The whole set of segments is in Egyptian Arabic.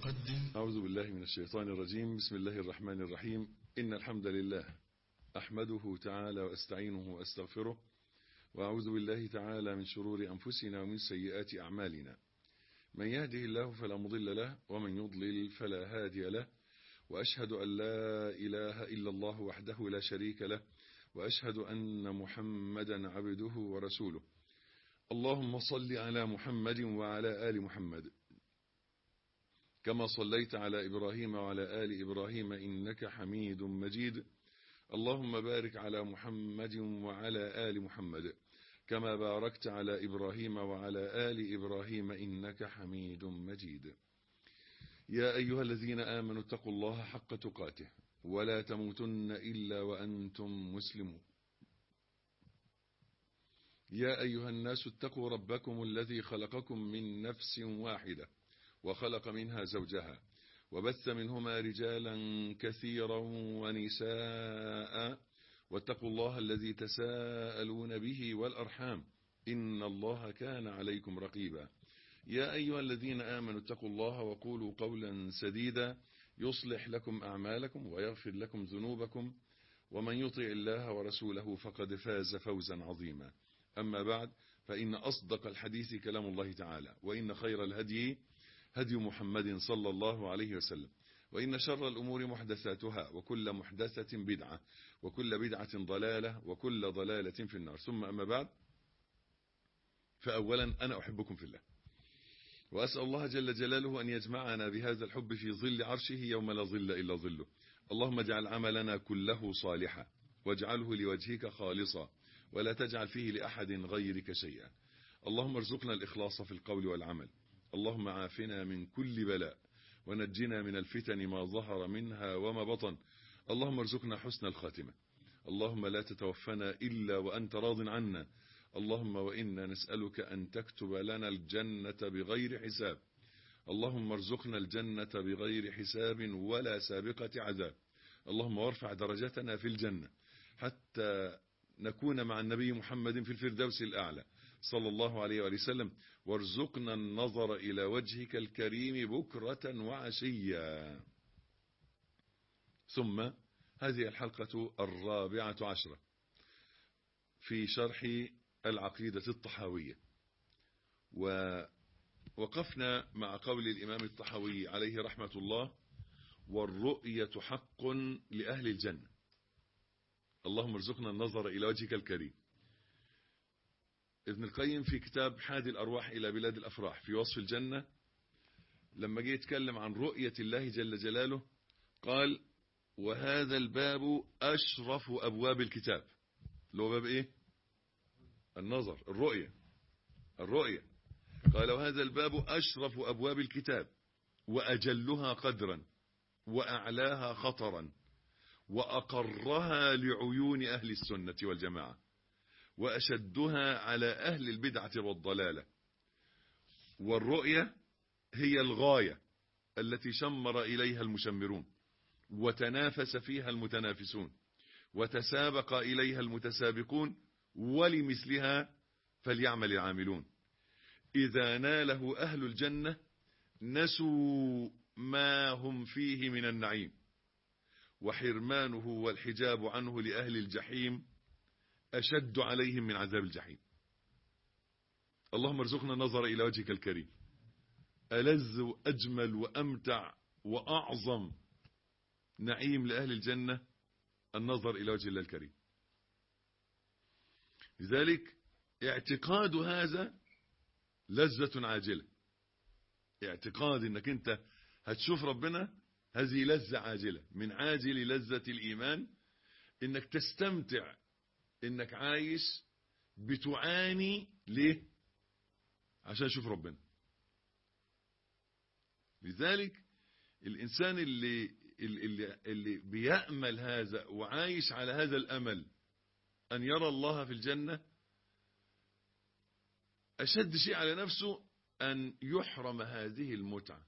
يقدم أعوذ بالله من الشيطان الرجيم بسم الله الرحمن الرحيم إن الحمد لله أحمده تعالى وأستعينه وأستغفره وأعوذ بالله تعالى من شرور أنفسنا ومن سيئات أعمالنا من يهده الله فلا مضل له ومن يضلل فلا هادي له وأشهد أن لا إله إلا الله وحده لا شريك له وأشهد أن محمدا عبده ورسوله اللهم صل على محمد وعلى آل محمد كما صليت على إبراهيم وعلى آل إبراهيم إنك حميد مجيد اللهم بارك على محمد وعلى آل محمد كما باركت على إبراهيم وعلى آل إبراهيم إنك حميد مجيد يا أيها الذين آمنوا اتقوا الله حق تقاته ولا تموتن إلا وأنتم مسلمون يا أيها الناس اتقوا ربكم الذي خلقكم من نفس واحدة وخلق منها زوجها وبث منهما رجالا كثيرا ونساء واتقوا الله الذي تساءلون به والأرحام إن الله كان عليكم رقيبا يا أيها الذين آمنوا اتقوا الله وقولوا قولا سديدا يصلح لكم أعمالكم ويغفر لكم ذنوبكم ومن يطع الله ورسوله فقد فاز فوزا عظيما أما بعد فإن أصدق الحديث كلام الله تعالى وإن خير الهدي هدي محمد صلى الله عليه وسلم وإن شر الأمور محدثاتها وكل محدثة بدعة وكل بدعة ضلالة وكل ضلالة في النار ثم أما بعد فأولا أنا أحبكم في الله وأسأل الله جل جلاله أن يجمعنا بهذا الحب في ظل عرشه يوم لا ظل إلا ظله اللهم اجعل عملنا كله صالحا واجعله لوجهك خالصا ولا تجعل فيه لأحد غيرك شيئا اللهم ارزقنا الإخلاص في القول والعمل اللهم عافنا من كل بلاء ونجنا من الفتن ما ظهر منها وما بطن اللهم ارزقنا حسن الخاتمة اللهم لا تتوفنا إلا وأنت راض عنا اللهم وإنا نسألك أن تكتب لنا الجنة بغير حساب اللهم ارزقنا الجنة بغير حساب ولا سابقة عذاب اللهم وارفع درجتنا في الجنة حتى نكون مع النبي محمد في الفردوس الأعلى صلى الله عليه وآله وسلم وارزقنا النظر إلى وجهك الكريم بكرة وعشيا ثم هذه الحلقة الرابعة عشرة في شرح العقيدة الطحاوية ووقفنا مع قول الإمام الطحاوي عليه رحمة الله والرؤية حق لأهل الجنة اللهم ارزقنا النظر إلى وجهك الكريم ابن القيم في كتاب حادي الأرواح إلى بلاد الأفراح في وصف الجنة لما جه يتكلم عن رؤية الله جل جلاله قال وهذا الباب أشرف أبواب الكتاب اللي هو باب إيه النظر الرؤية الرؤية قال وهذا الباب أشرف أبواب الكتاب وأجلها قدرا وأعلاها خطرا وأقرها لعيون أهل السنة والجماعة وأشدها على أهل البدعة والضلالة والرؤية هي الغاية التي شمر إليها المشمرون وتنافس فيها المتنافسون وتسابق إليها المتسابقون ولمثلها فليعمل العاملون إذا ناله أهل الجنة نسوا ما هم فيه من النعيم وحرمانه والحجاب عنه لأهل الجحيم أشد عليهم من عذاب الجحيم اللهم ارزقنا النظر إلى وجهك الكريم ألذ وأجمل وأمتع وأعظم نعيم لأهل الجنة النظر إلى وجه الله الكريم لذلك اعتقاد هذا لذة عاجلة اعتقاد انك انت هتشوف ربنا هذه لذة عاجلة من عاجل لذة الإيمان انك تستمتع انك عايش بتعاني ليه عشان تشوف ربنا لذلك الإنسان اللي, اللي, اللي بيأمل هذا وعايش على هذا الأمل أن يرى الله في الجنة أشد شيء على نفسه أن يحرم هذه المتعة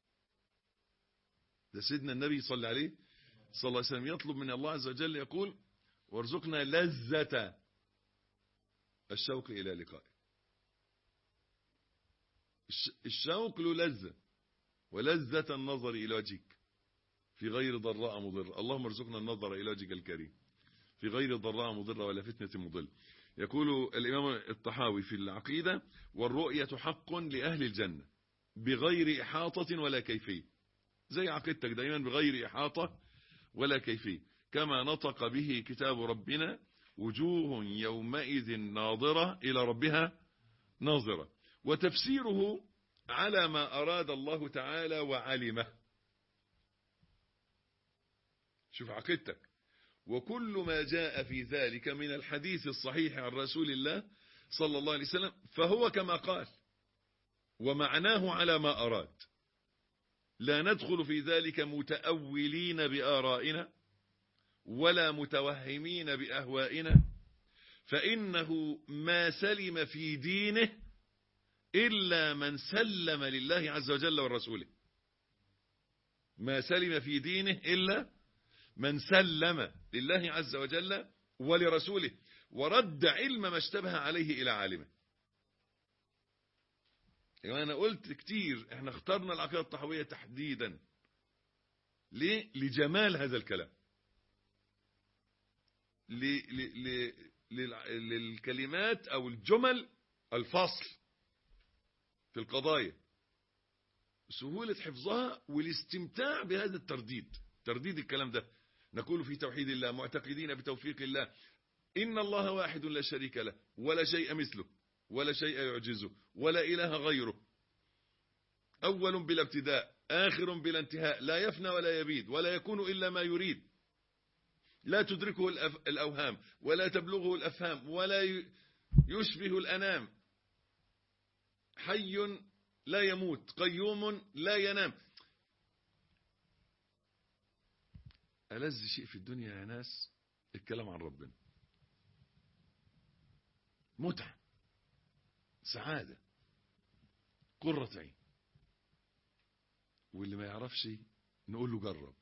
ده سيدنا النبي صلى عليه صلى الله عليه وسلم يطلب من الله عز وجل يقول وارزقنا لذة الشوق إلى لقائه الشوق له لذة ولذة النظر إلى وجهك في غير ضراء مضرة اللهم ارزقنا النظر إلى وجهك الكريم في غير ضراء مضرة ولا فتنة مضل يقول الإمام الطحاوي في العقيدة والرؤية حق لأهل الجنة بغير إحاطة ولا كيفية زي عقيدتك دايما بغير إحاطة ولا كيفية كما نطق به كتاب ربنا وجوه يومئذ ناظرة إلى ربها ناظرة وتفسيره على ما أراد الله تعالى وعلمه شوف عقيدتك وكل ما جاء في ذلك من الحديث الصحيح عن رسول الله صلى الله عليه وسلم فهو كما قال ومعناه على ما أراد لا ندخل في ذلك متأولين بآرائنا ولا متوهمين بأهوائنا فإنه ما سلم في دينه إلا من سلم لله عز وجل ورسوله ما سلم في دينه إلا من سلم لله عز وجل ولرسوله ورد علم ما اشتبه عليه إلى عالمه يعني أنا قلت كتير احنا اخترنا العقيدة الطحوية تحديدا ليه؟ لجمال هذا الكلام للكلمات أو الجمل الفصل في القضايا سهولة حفظها والاستمتاع بهذا الترديد ترديد الكلام ده نقول في توحيد الله معتقدين بتوفيق الله إن الله واحد لا شريك له ولا شيء مثله ولا شيء يعجزه ولا إله غيره أول بلا ابتداء آخر بلا انتهاء لا يفنى ولا يبيد ولا يكون إلا ما يريد لا تدركه الأوهام ولا تبلغه الأفهام ولا يشبه الأنام حي لا يموت قيوم لا ينام ألذ شيء في الدنيا يا ناس الكلام عن ربنا متعة سعادة قرة عين واللي ما يعرفش نقول له جرب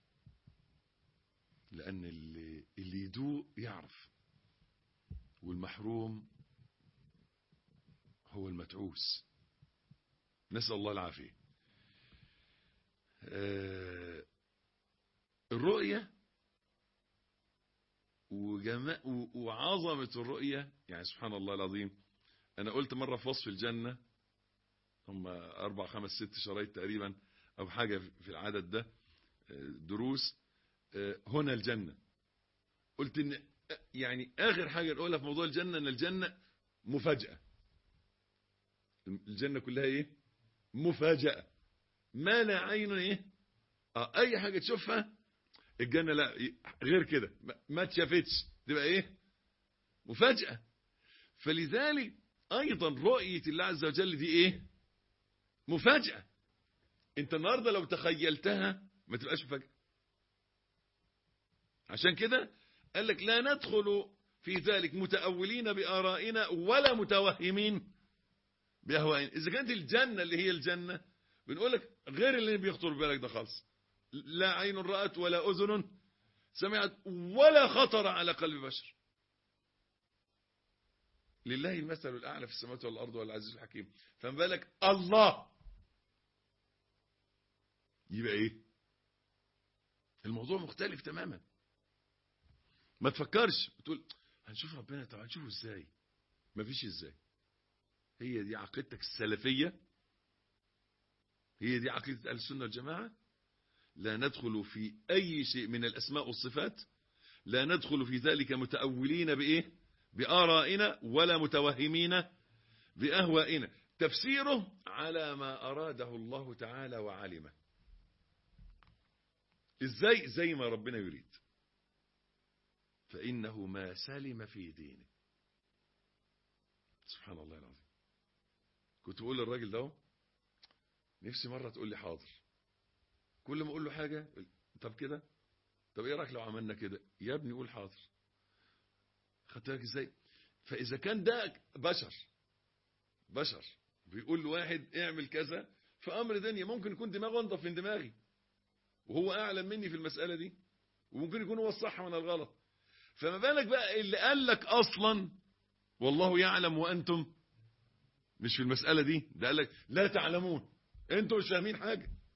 لأن اللي, اللي يدوق يعرف والمحروم هو المتعوس نسأل الله العافية آه الرؤية وجماء وعظمة الرؤية يعني سبحان الله العظيم أنا قلت مرة في وصف الجنة هم أربع خمس ست شرايط تقريبا أو حاجة في العدد ده دروس هنا الجنة قلت إن يعني آخر حاجة نقولها في موضوع الجنة إن الجنة مفاجأة الجنة كلها إيه مفاجأة ما لا عين إيه آه أي حاجة تشوفها الجنة لا غير كده ما اتشافتش تبقى ايه مفاجأة فلذلك ايضا رؤية الله عز وجل دي ايه مفاجأة انت النهاردة لو تخيلتها ما تبقاش مفاجأة عشان كده قال لك لا ندخل في ذلك متأولين بآرائنا ولا متوهمين بأهوائنا إذا كانت الجنة اللي هي الجنة بنقول لك غير اللي بيخطر بالك ده خالص لا عين رأت ولا أذن سمعت ولا خطر على قلب بشر لله المثل الأعلى في السماوات والأرض والعزيز الحكيم فما بالك الله يبقى ايه الموضوع مختلف تماما ما تفكرش بتقول هنشوف ربنا طب هنشوفه ازاي مفيش ازاي هي دي عقيدتك السلفية هي دي عقيدة أهل السنة والجماعة لا ندخل في أي شيء من الأسماء والصفات لا ندخل في ذلك متأولين بإيه بآرائنا ولا متوهمين بأهوائنا تفسيره على ما أراده الله تعالى وعلمه إزاي زي ما ربنا يريد فإنه ما سلم في دينه سبحان الله العظيم كنت بقول للراجل ده نفسي مرة تقول لي حاضر كل ما اقول له حاجة طب كده طب ايه رايك لو عملنا كده يا ابني قول حاضر خدت بالك ازاي فاذا كان ده بشر بشر بيقول لواحد اعمل كذا في امر دنيا ممكن يكون دماغه انضف من دماغي وهو اعلم مني في المسألة دي وممكن يكون هو الصح وانا الغلط فما بالك بقى اللي قال لك اصلا والله يعلم وانتم مش في المسألة دي ده قال لك لا تعلمون انتم مش فاهمين حاجة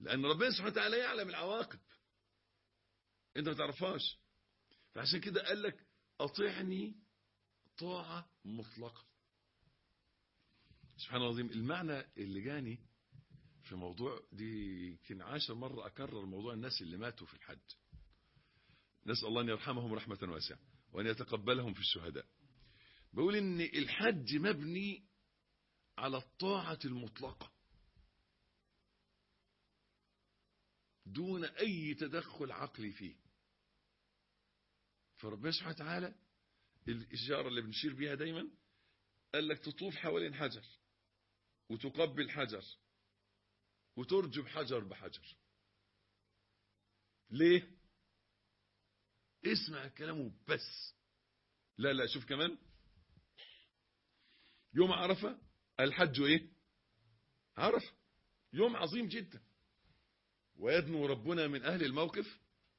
لأن ربنا سبحانه وتعالى يعلم العواقب أنت ما تعرفهاش فعشان كده قال لك أطيعني طاعة مطلقة سبحان الله العظيم المعنى اللي جاني في موضوع دي يمكن عاشر مرة أكرر موضوع الناس اللي ماتوا في الحج نسأل الله أن يرحمهم رحمة واسعة وأن يتقبلهم في الشهداء بقول إن الحج مبني على الطاعة المطلقة دون أي تدخل عقلي فيه فربنا سبحانه وتعالى الإشارة اللي بنشير بيها دايما قال لك تطوف حوالين حجر وتقبل حجر وترجم حجر بحجر ليه اسمع كلامه بس لا لا شوف كمان يوم عرفة الحج ايه عرفة يوم عظيم جدا ويدنو ربنا من أهل الموقف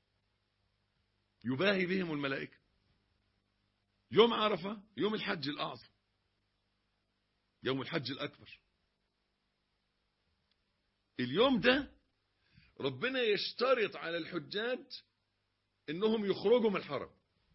يباهي بهم الملائكة يوم عرفة يوم الحج الأعظم يوم الحج الأكبر اليوم ده ربنا يشترط على الحجاج انهم يخرجوا من الحرم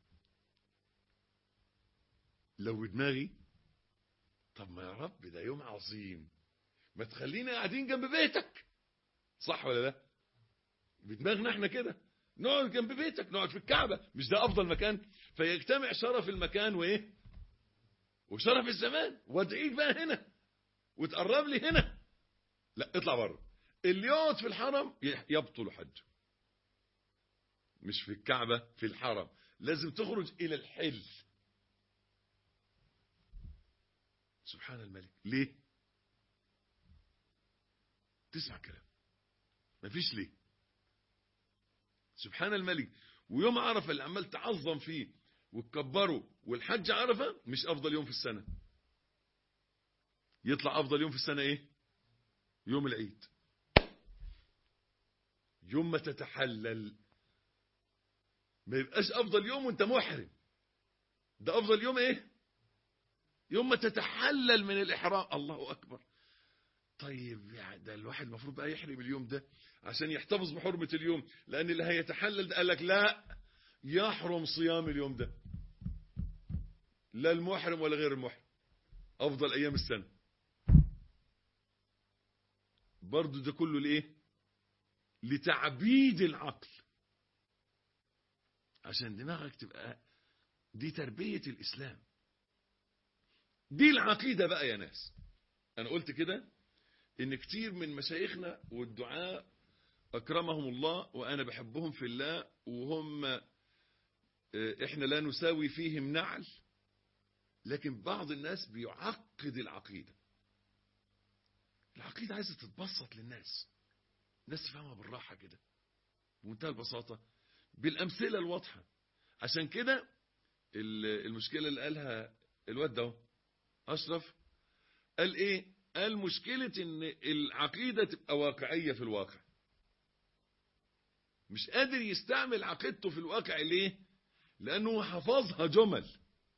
لو دماغي طب ما يا رب ده يوم عظيم ما تخلينا قاعدين جنب بيتك صح ولا لا بدماغنا احنا كده نقعد جنب بيتك نقعد في الكعبة مش ده افضل مكان فيجتمع شرف المكان وايه وشرف الزمان وادعيك بقى هنا وتقرب لي هنا لا اطلع بره اللي يقعد في الحرم يبطل حجه مش في الكعبة في الحرم لازم تخرج إلى الحل سبحان الملك ليه تسمع كلام مفيش ليه سبحان الملك ويوم عرفة اللي عمال تعظم فيه وتكبره والحج عرفة مش أفضل يوم في السنة يطلع أفضل يوم في السنة إيه يوم العيد يوم ما تتحلل ما يبقاش افضل يوم وانت محرم ده افضل يوم ايه يوم ما تتحلل من الاحرام الله اكبر طيب يعني ده الواحد المفروض بقى يحرم اليوم ده عشان يحتفظ بحرمة اليوم لان اللي هيتحلل ده قال لك لا يحرم صيام اليوم ده لا المحرم ولا غير المحرم افضل ايام السنة برضو ده كله لايه لتعبيد العقل عشان دماغك تبقى دي تربية الإسلام دي العقيدة بقى يا ناس أنا قلت كده إن كتير من مشايخنا والدعاء أكرمهم الله وأنا بحبهم في الله وهم إحنا لا نساوي فيهم نعل لكن بعض الناس بيعقد العقيدة العقيدة عايزة تتبسط للناس الناس تفهمها بالراحة كده بمنتهى البساطة بالأمثلة الواضحة عشان كده المشكلة اللي قالها الواد ده أشرف قال إيه قال مشكلة إن العقيدة تبقى واقعية في الواقع مش قادر يستعمل عقيدته في الواقع ليه لأنه حفظها جمل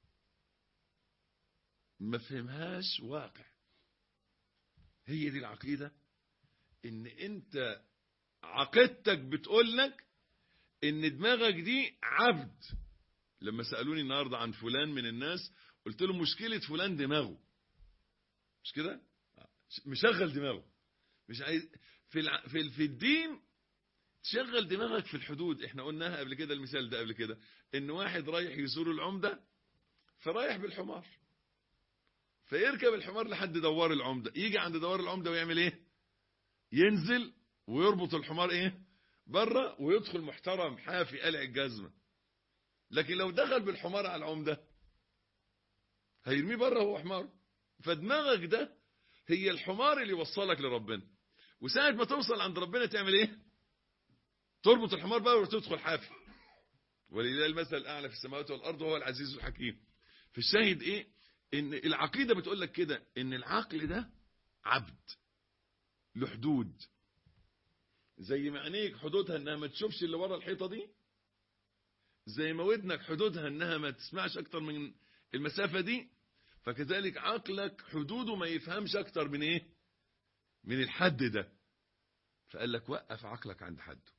ما فهمهاش واقع هي دي العقيدة إن أنت عقيدتك بتقول لك ان دماغك دي عبد لما سألوني النهاردة عن فلان من الناس قلت لهم مشكلة فلان دماغه مش كده مشغل دماغه مش عايز في الع... في في الدين تشغل دماغك في الحدود احنا قلناها قبل كده المثال ده قبل كده ان واحد رايح يزور العمدة فرايح بالحمار فيركب الحمار لحد دوار العمدة يجي عند دوار العمدة ويعمل ايه ينزل ويربط الحمار ايه بره ويدخل محترم حافي قلع الجزمة لكن لو دخل بالحمار على العمدة هيرميه بره هو حمار فدماغك ده هي الحمار اللي يوصلك لربنا وساعة ما توصل عند ربنا تعمل ايه تربط الحمار بقى وتدخل حافي ولله المثل الأعلى في السماوات والأرض وهو العزيز الحكيم في الشاهد ايه ان العقيدة بتقول لك كده ان العقل ده عبد له حدود زي ما عينيك حدودها انها ما تشوفش اللي ورا الحيطة دي زي ما ودنك حدودها انها ما تسمعش اكتر من المسافة دي فكذلك عقلك حدوده ما يفهمش اكتر من ايه من الحد ده فقال لك وقف عقلك عند حده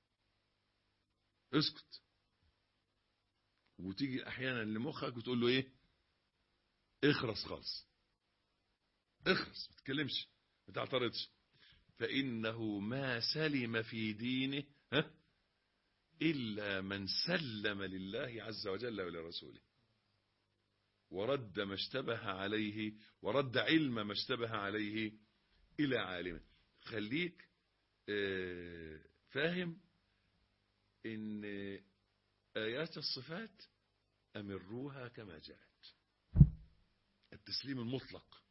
اسكت وتيجي احيانا لمخك وتقول له ايه اخرس خالص اخرس ما تتكلمش ما تعترضش فانه ما سلم في دينه ها الا من سلم لله عز وجل ولرسوله ورد ما اشتبه عليه ورد علم ما اشتبه عليه الى عالمه خليك اه فاهم ان ايات الصفات امروها كما جاءت التسليم المطلق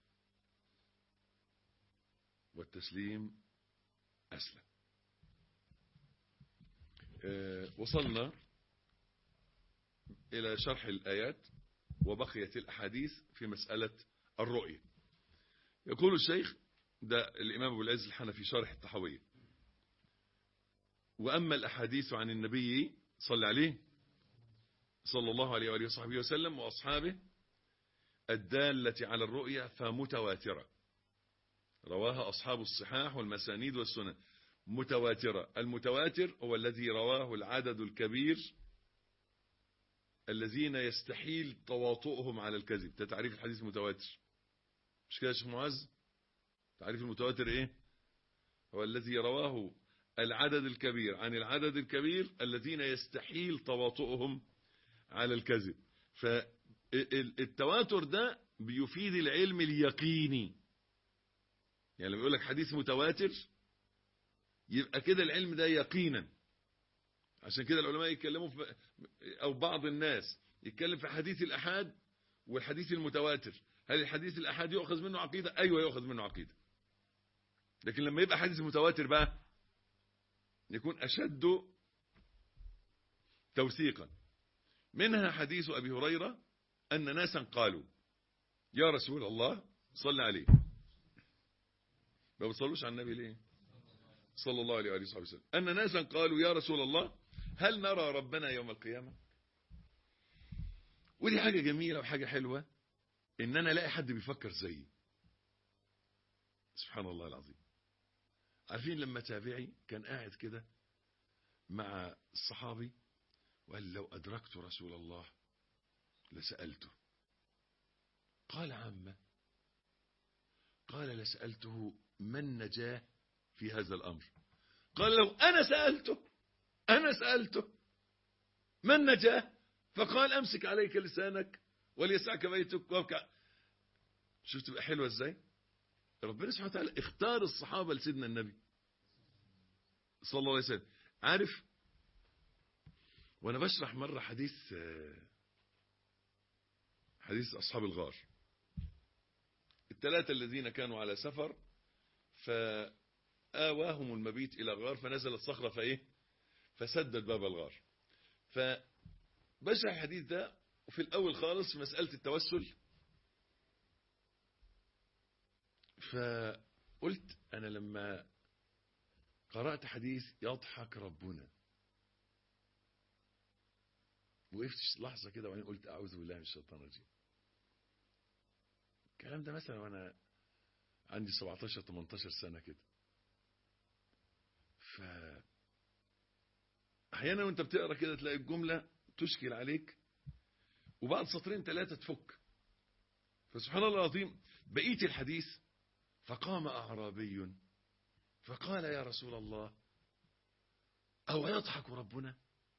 والتسليم اسلم اه وصلنا الى شرح الايات وبقيت الاحاديث في مساله الرؤيه يقول الشيخ ده الامام ابو العز الحنفي شارح الطحاويه واما الاحاديث عن النبي صلى عليه صلى الله عليه وآله وصحبه وسلم وأصحابه الدالة على الرؤيا فمتواترة رواها أصحاب الصحاح والمسانيد والسنن متواترة المتواتر هو الذي رواه العدد الكبير الذين يستحيل تواطؤهم على الكذب ده تعريف الحديث المتواتر مش كده يا شيخ معاذ تعريف المتواتر ايه هو الذي رواه العدد الكبير عن العدد الكبير الذين يستحيل تواطؤهم على الكذب فالتواتر ده بيفيد العلم اليقيني يعني لما يقول لك حديث متواتر يبقى كده العلم ده يقينا عشان كده العلماء يتكلموا في او بعض الناس يتكلم في حديث الأحاد والحديث المتواتر هل الحديث الأحاد يؤخذ منه عقيدة أيوة يؤخذ منه عقيدة لكن لما يبقى حديث متواتر بقى يكون أشد توثيقا منها حديث أبي هريرة أن ناسا قالوا يا رسول الله صل عليه ما بتصلوش على النبي ليه صلى الله عليه وآله وصحبه وسلم أن ناسا قالوا يا رسول الله هل نرى ربنا يوم القيامة ودي حاجة جميلة وحاجة حلوة إن أنا الاقي حد بيفكر زيي سبحان الله العظيم عارفين لما تابعي كان قاعد كده مع الصحابي وقال لو أدركت رسول الله لسألته قال عما قال لسألته من نجاه في هذا الأمر قال لو أنا سألته أنا سألته من نجاه فقال أمسك عليك لسانك وليسعك بيتك وابكى شفت تبقى حلوة ازاي ربنا سبحانه وتعالى اختار الصحابة لسيدنا النبي صلى الله عليه وسلم عارف وانا بشرح مرة حديث حديث اصحاب الغار الثلاثة الذين كانوا على سفر فآواهم المبيت الى غار فنزلت صخرة فايه فسدت باب الغار فبشرح الحديث ده وفي الاول خالص مسألة التوسل فقلت انا لما قرأت حديث يضحك ربنا وقفت لحظة كده وبعدين قلت أعوذ بالله من الشيطان الرجيم الكلام ده مثلا وأنا عندي 17 18 سنة كده ف أحيانا وأنت بتقرأ كده تلاقي الجملة تشكل عليك وبعد سطرين ثلاثة تفك فسبحان الله العظيم بقيت الحديث فقام أعرابي فقال يا رسول الله أو يضحك ربنا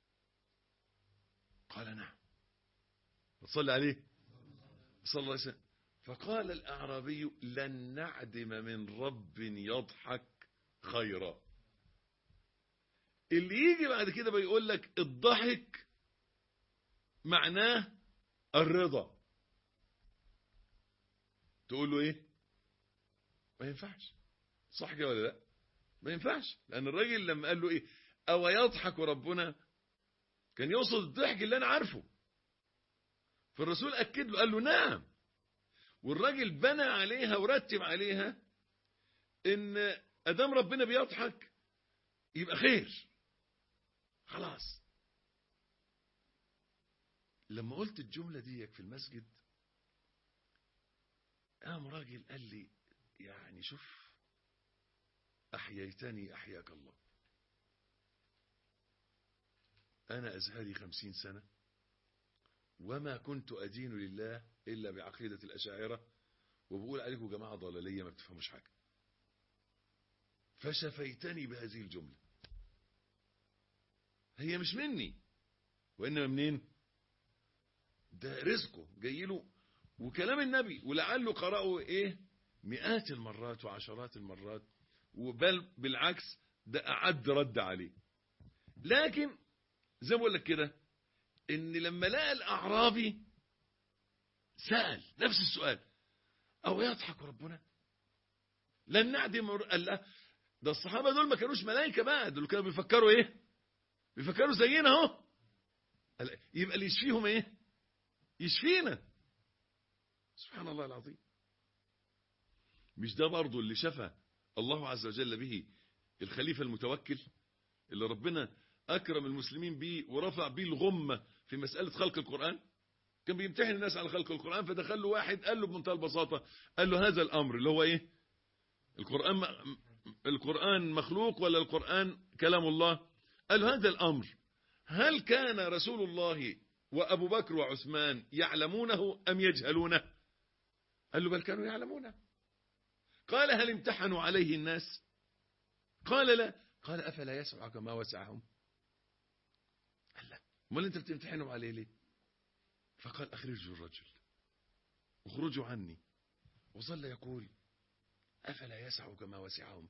قال نعم صلى عليه صلى الله عليه وسلم فقال الأعرابي لن نعدم من رب يضحك خيرا اللي يجي بعد كده بيقول لك الضحك معناه الرضا تقول له ايه ما ينفعش صح كده ولا لا ما ينفعش لان الراجل لما قال له ايه او يضحك ربنا كان يقصد الضحك اللي انا عارفه فالرسول اكد له قال له نعم والراجل بنى عليها ورتب عليها ان ادام ربنا بيضحك يبقى خير خلاص لما قلت الجملة دي في المسجد قام راجل قال لي يعني شوف أحييتني أحياك الله أنا أزهري خمسين سنة وما كنت أدين لله إلا بعقيدة الأشاعرة وبقول عليكم جماعة ضلالية ما بتفهموش حاجة فشفيتني بهذه الجملة هي مش مني وإنما منين ده رزقه جاي له وكلام النبي ولعله قرأه إيه مئات المرات وعشرات المرات وبل بالعكس ده أعد رد عليه لكن زي ما بقول لك كده ان لما لقى الاعرابي سأل نفس السؤال او يضحك ربنا لن نعدم قال لا ده الصحابة دول ما كانوش ملائكة بقى دول كانوا بيفكروا ايه بيفكروا زينا اهو يبقى اللي يشفيهم ايه يشفينا سبحان الله العظيم مش ده برضو اللي شفى الله عز وجل به الخليفة المتوكل اللي ربنا أكرم المسلمين به ورفع به الغمة في مسألة خلق القرآن كان بيمتحن الناس على خلق القرآن فدخل له واحد قال له بمنتهى البساطة قال له هذا الأمر اللي هو إيه القرآن القرآن مخلوق ولا القرآن كلام الله قال له هذا الأمر هل كان رسول الله وأبو بكر وعثمان يعلمونه أم يجهلونه قال له بل كانوا يعلمونه قال هل امتحنوا عليه الناس قال لا قال أفلا يسعك ما وسعهم قال لا امال انت بتمتحنهم عليه ليه فقال اخرجوا الرجل اخرجوا عني وظل يقول افلا يسعك ما وسعهم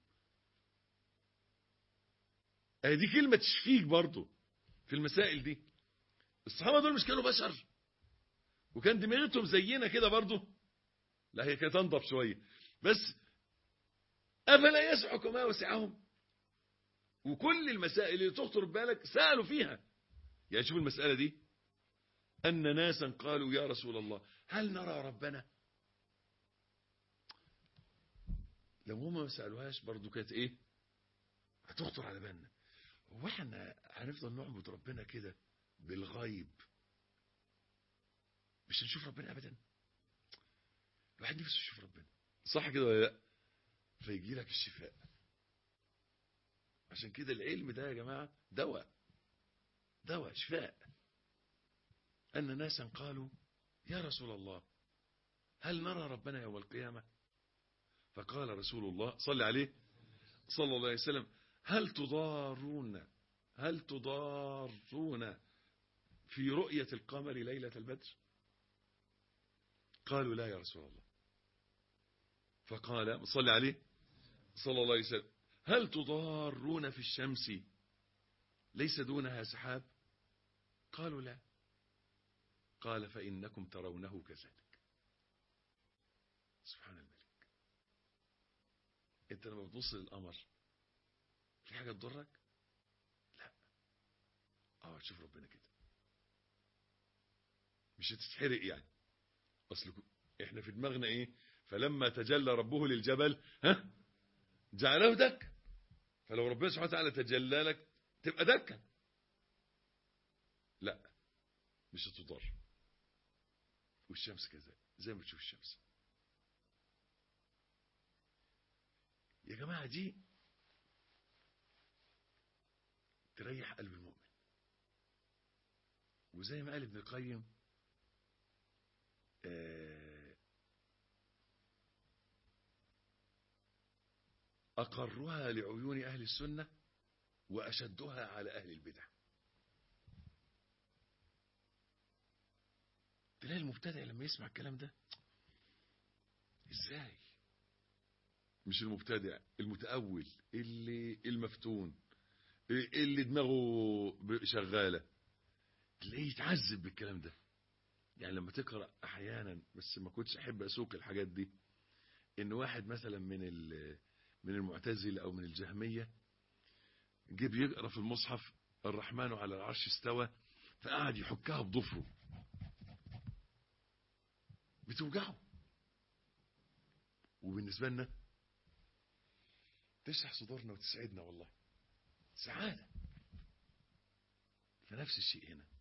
دي كلمة تشفيك برضو في المسائل دي الصحابة دول مش كانوا بشر وكان دماغتهم زينا كده برضو لا هي كانت انضف شوية بس افلا يسعك ما وسعهم وكل المسائل اللي تخطر بالك سألوا فيها يعني شوف المسألة دي أن ناسا قالوا يا رسول الله هل نرى ربنا لو هم ما سألوهاش برضو كانت ايه هتخطر على بالنا هو احنا هنفضل نعبد ربنا كده بالغيب مش هنشوف ربنا ابدا الواحد نفسه يشوف ربنا صح كده ولا لا فيجي لك الشفاء عشان كده العلم ده يا جماعة دواء دواء شفاء أن ناسا قالوا يا رسول الله هل نرى ربنا يوم القيامة فقال رسول الله صلى عليه صلى الله عليه وسلم هل تضارون هل تضارون في رؤية القمر ليلة البدر قالوا لا يا رسول الله فقال صلى عليه صلى الله عليه وسلم هل تضارون في الشمس ليس دونها سحاب قالوا لا قال فإنكم ترونه كذلك سبحان الملك انت لما بتبص للقمر في حاجة تضرك لا اه تشوف ربنا كده مش هتتحرق يعني اصل احنا في دماغنا ايه فلما تجلى ربه للجبل ها جعله دكا فلو ربنا سبحانه وتعالى تجلى لك تبقى دكا لا مش هتضر والشمس كذلك زي ما تشوف الشمس يا جماعة دي تريح قلب المؤمن وزي ما قال ابن القيم أقرها لعيون أهل السنة وأشدها على أهل البدع تلاقي المبتدع لما يسمع الكلام ده ازاي مش المبتدع المتأول اللي المفتون اللي دماغه شغالة تلاقيه يتعذب بالكلام ده يعني لما تقرأ احيانا بس ما كنتش احب اسوق الحاجات دي ان واحد مثلا من من المعتزلة او من الجهمية جه بيقرأ في المصحف الرحمن على العرش استوى فقعد يحكها بضفره بتوجعه وبالنسبة لنا تشرح صدورنا وتسعدنا والله سعادة فنفس الشيء هنا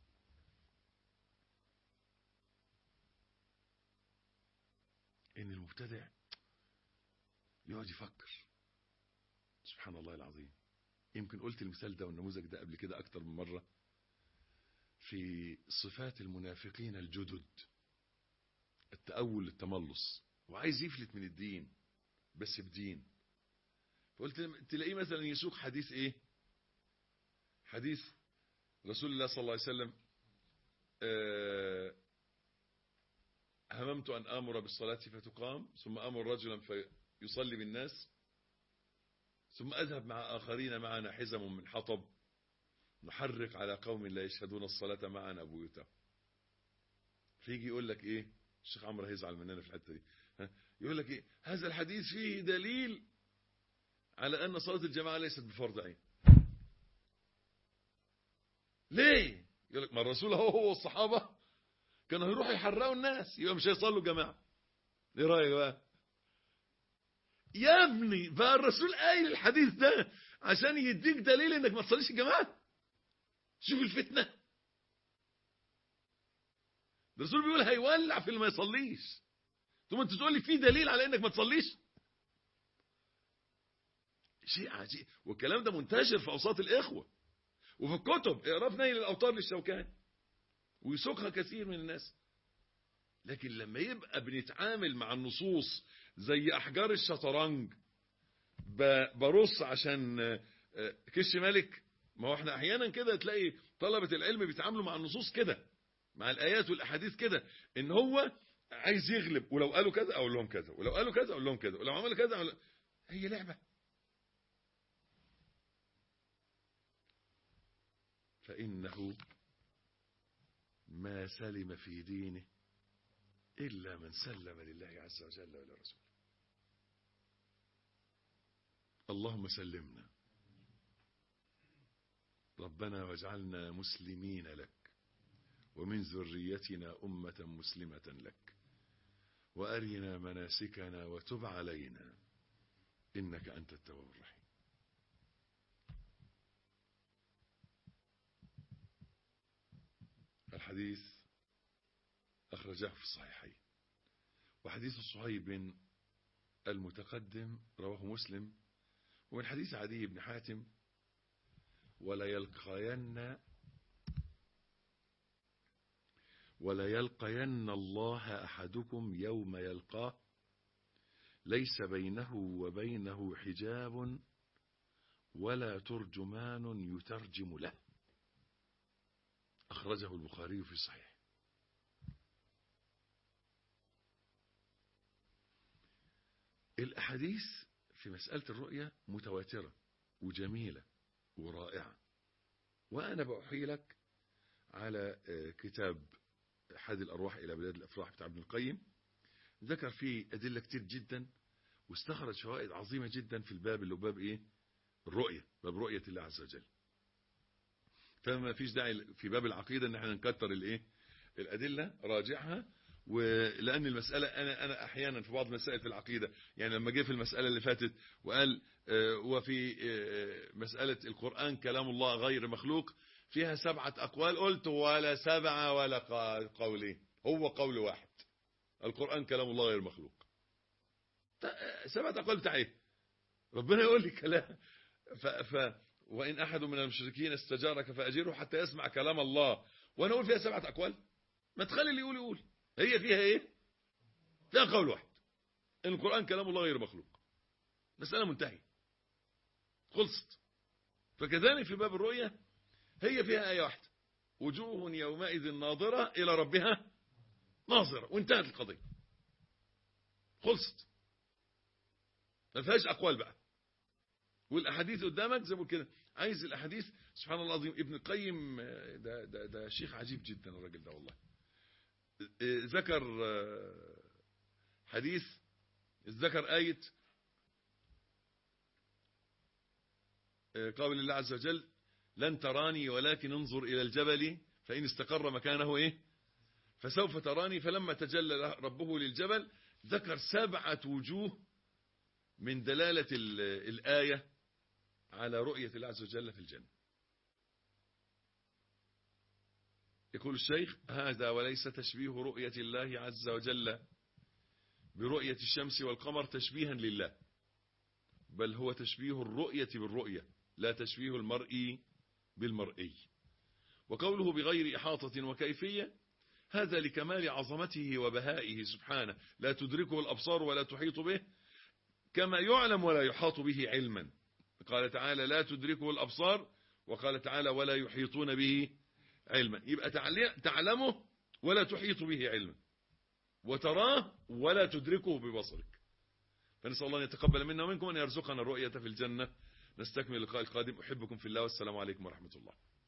ان المبتدع يقعد يفكر سبحان الله العظيم يمكن قلت المثال ده والنموذج ده قبل كده أكتر من مرة في صفات المنافقين الجدد التأول التملص وعايز يفلت من الدين بس بدين فقلت تلاقيه مثلا يسوق حديث ايه حديث رسول الله صلى الله عليه وسلم آه هممت أن آمر بالصلاة فتقام ثم أمر رجلا فيصلي بالناس ثم أذهب مع آخرين معنا حزم من حطب نحرق على قوم لا يشهدون الصلاة معنا بيوتهم فيجي يقول لك إيه الشيخ عمرو هيزعل مننا في الحتة دي يقول لك إيه هذا الحديث فيه دليل على أن صلاة الجماعة ليست بفرض عين ليه يقول لك ما الرسول هو هو والصحابة كانوا يروحوا يحرقوا الناس يبقى مش هيصلوا جماعة ايه رأيك بقى يا ابني بقى الرسول قايل الحديث ده عشان يديك دليل انك ما تصليش الجماعة شوف الفتنة الرسول بيقول هيولع في اللي ما يصليش ثم انت تقول لي في دليل على انك ما تصليش شيء عجيب والكلام ده منتشر في اوساط الاخوه وفي الكتب اقرا في نيل الاوطار للشوكاني ويسوقها كثير من الناس لكن لما يبقى بنتعامل مع النصوص زي احجار الشطرنج برص عشان كش ملك ما هو احنا احيانا كده تلاقي طلبة العلم بيتعاملوا مع النصوص كده مع الايات والاحاديث كده ان هو عايز يغلب ولو قالوا كذا اقول لهم كذا ولو قالوا كذا اقول لهم كذا ولو عملوا كذا أقول... هي لعبه فإنه ما سلم في دينه إلا من سلم لله عز وجل ولرسوله اللهم سلمنا ربنا واجعلنا مسلمين لك ومن ذريتنا أمة مسلمة لك وأرنا مناسكنا وتب علينا إنك أنت التواب الرحيم الحديث أخرجه في الصحيحين وحديث الصهيب المتقدم رواه مسلم ومن حديث عدي بن حاتم ولا يلقين ولا يلقين الله أحدكم يوم يلقاه ليس بينه وبينه حجاب ولا ترجمان يترجم له أخرجه البخاري في صحيح الأحاديث في مسألة الرؤية متواترة وجميلة ورائعة وأنا بأحيي لك على كتاب حاد الأرواح إلى بلاد الأفراح بتاع ابن القيم ذكر فيه أدلة كتير جدا واستخرج فوائد عظيمة جدا في الباب اللي هو باب إيه الرؤية باب رؤية الله عز وجل فما فيش داعي في باب العقيدة ان احنا نكتر الايه الادلة راجعها ولان المسألة انا انا احيانا في بعض مسائل في العقيدة يعني لما جه في المسألة اللي فاتت وقال وفي مسألة القرآن كلام الله غير مخلوق فيها سبعة اقوال قلت ولا سبعة ولا قولين هو قول واحد القرآن كلام الله غير مخلوق سبعة اقوال بتاع ايه ربنا يقول لي كلام ف, ف وإن أحد من المشركين استجارك فأجره حتى يسمع كلام الله وأنا أقول فيها سبعة أقوال ما تخلي اللي يقول يقول هي فيها إيه فيها قول واحد إن القرآن كلام الله غير مخلوق مسألة منتهية خلصت فكذلك في باب الرؤية هي فيها آية واحدة وجوه يومئذ ناظرة إلى ربها ناظرة وانتهت القضية خلصت ما فيهاش أقوال بقى والاحاديث قدامك زي ما كده عايز الاحاديث سبحان الله العظيم ابن القيم ده ده ده شيخ عجيب جدا الراجل ده والله ذكر حديث ذكر آية قول الله عز وجل لن تراني ولكن انظر إلى الجبل فإن استقر مكانه إيه فسوف تراني فلما تجلى ربه للجبل ذكر سبعة وجوه من دلالة الآية على رؤية الله عز وجل في الجنة يقول الشيخ هذا وليس تشبيه رؤية الله عز وجل برؤية الشمس والقمر تشبيها لله بل هو تشبيه الرؤية بالرؤية لا تشبيه المرء بالمرئي وقوله بغير إحاطة وكيفية هذا لكمال عظمته وبهائه سبحانه لا تدركه الأبصار ولا تحيط به كما يعلم ولا يحاط به علما قال تعالى لا تدركه الأبصار وقال تعالى ولا يحيطون به علما يبقى تعلمه ولا تحيط به علما وتراه ولا تدركه ببصرك فنسأل الله أن يتقبل منا ومنكم أن يرزقنا الرؤية في الجنة نستكمل اللقاء القادم أحبكم في الله والسلام عليكم ورحمة الله